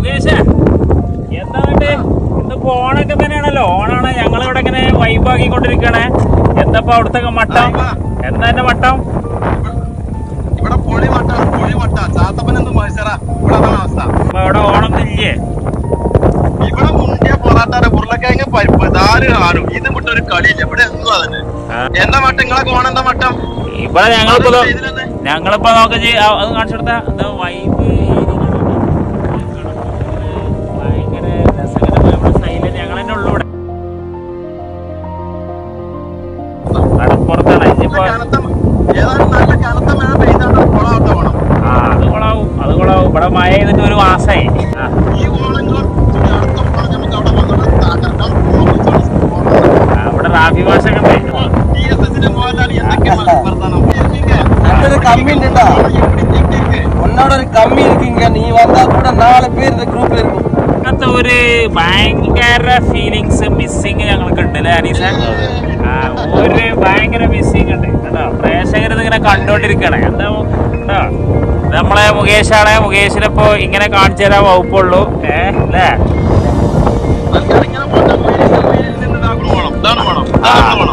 മുകേഷേ എന്താ വേണ്ടേ ഇന്നിപ്പോ ഓണൊക്കെ തന്നെയാണല്ലോ ഓണാണ് ഞങ്ങൾ ഇവിടെ ഇങ്ങനെ വൈബാക്കിക്കൊണ്ടിരിക്കണേ എന്താ അവിടുത്തെ മട്ടം എന്താ എന്റെ മട്ടം ഇവിടെ പൊളി മട്ട പൊളി മട്ട ചാത്തപ്പൻ എന്ത് മത്സര ഇവിടെ അതാണ് അവസ്ഥ അപ്പൊ ഇവിടെ ഓണം ഇല്ലേ ഇവിടെ മുണ്ടിയ പൊറാട്ടാരെ ഉരുളക്കിഴങ്ങ് പരിപ്പ് ദാര് കാണും ഇത് വിട്ട ഒരു കളിയില്ല ഇവിടെ എന്നും അതന്നെ ആ. എന്താ മട്ടം നിങ്ങളെ കോണം എന്താ മട്ടം ഇവിടെ ഞങ്ങളിപ്പോ ദോ- ഇതിലെന്നെ. ഞങ്ങളിപ്പോ നോക്ക അത് കാണിച്ചു കൊടുത്താ അത് വൈബ് ഭയങ്കര രസകരമായ നമ്മുടെ സൈലന്റ് ഞങ്ങൾ തന്നെ ഉള്ളു ഇവിടെ കടപ്പുറത്താണ് ഇനിയിപ്പോ കനത്ത ഏതായാലും നല്ല കനത്ത മഴ പെയ്താണ് കൊളാവട്ട ഓണം ആ അത് കൊളാവും അത് കൊളാവും ഇവിടെ മഴ ചെയ്തിട്ട് ഒരു മാസമായി ആ ഈ ഓണങ്ങൾ അടുത്ത ഓണം നമുക്ക് അവിടെ വന്നിട്ട് തകർക്കാൻ പോകും ആ, ഇവിടെ റാഫി ഭാഷ ഒക്കെ ഉണ്ട് ടി എസ് എസിന്റെ മോഹൻലാൽ എന്തൊക്കെ വർത്താനം நல்லது கம்மி நின்றா உன்னோட ஒரு கம்மி இருக்கீங்க நீ வந்தா கூட நாலு பேர் இந்த குரூப்ல இருக்கும் അങ്ങനത്തെ ഒരു ഭയങ്കര ഫീലിങ്സ് മിസ്സിങ് ഞങ്ങൾക്ക് ഉണ്ട് അല്ലേ അനീസ ആ ഒരു ഭയങ്കര മിസ്സിങ് ഉണ്ട് കേട്ടോ പ്രേക്ഷകർ ഇങ്ങനെ കണ്ടോണ്ടിരിക്കണേ എന്താ കേട്ടോ നമ്മളെ മുകേഷാണ് മുകേഷിനെ ഇപ്പോ ഇങ്ങനെ കാണിച്ചു തരാൻ വകുപ്പുള്ളൂ ഏ അല്ലേ ഇങ്ങനെ പോട്ടെ. വെയിലിൽ നിന്ന് ഇതാക്കണം ഓണം. ഇതാണ് ഓണം. ആ ഇതാണ് ഓണം.